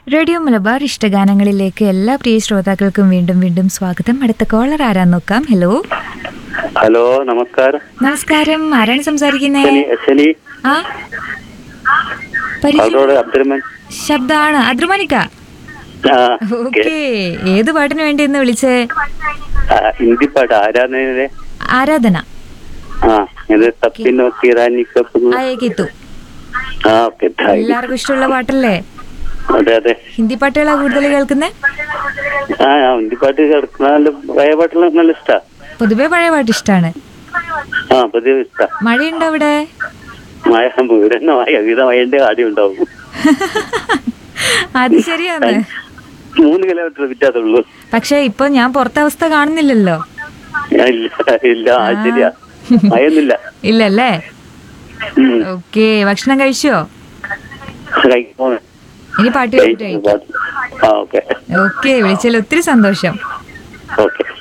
Radio Malabar ഇഷ്ടഗാനങ്ങളിലേക്ക് എല്ലാ പ്രിയ ശ്രോതാക്കൾക്കും വീണ്ടും വീണ്ടും സ്വാഗതം അടുത്ത കോളർ ആരാന്ന് നോക്കാം ഹലോ ഹലോ നമസ്കാരം നമസ്കാരം ആരാണ് സംസാരിക്കുന്നേ ശനി ശനി ആ പരിചയം അവരോട് അബ്ദുറഹ്മാൻ ശബ്ദാണ് അദ്രുമാനിക്ക ആ ഓക്കെ ഏത് പാട്ടിന് വേണ്ടി ഇന്ന് വിളിച്ചേ ആ, ഹിന്ദി പാട്ട് ആരാധനയിലെ ആരാധന ആ ഇത് തപ്പിൻ നോക്കി റാനി കപ്പ് ആയേക്കെത്തു ആ ഓക്കെ താങ്ക് യു. എല്ലാവർക്കും ഇഷ്ടമുള്ള പാട്ടല്ലേ അതെ അതെ ഹിന്ദി പാട്ടുകളാ കൂടുതൽ കേൾക്കുന്നേ ആ ആ, ഹിന്ദി പാട്ട് കേൾക്കുന്ന നല്ല പഴയ പാട്ടെല്ലാം നല്ല ഇഷ്ടാ പൊതുവെ പഴയ പാട്ട് ഇഷ്ടാണ് ആ പതിവ് ഇഷ്ടാ മഴയുണ്ടോ അവിടെ മഴ വീടന്നെ മഴ വീത മഴന്റെ ആദ്യം ഉണ്ടാവും അത് ശരിയാണ് മൂന്ന് കിലോമീറ്റർ വ്യത്യാസമുള്ളൂ പക്ഷെ ഇപ്പൊ ഞാൻ പുറത്തെ അവസ്ഥ കാണുന്നില്ലല്ലോ ആ, ഇല്ല ഇല്ല ആ, ശരിയാ മഴയൊന്നുമില്ല ഇല്ലല്ലേ ഉം. ഓക്കെ ഭക്ഷണം കഴിച്ചോ കഴിക്കുമോ? ഇനി പാട്ട് കേട്ടിട്ട് കഴിക്കാം ആ ഓക്കെ ഓക്കെ വിളിച്ചതിൽ ഒത്തിരി സന്തോഷം ഓക്കെ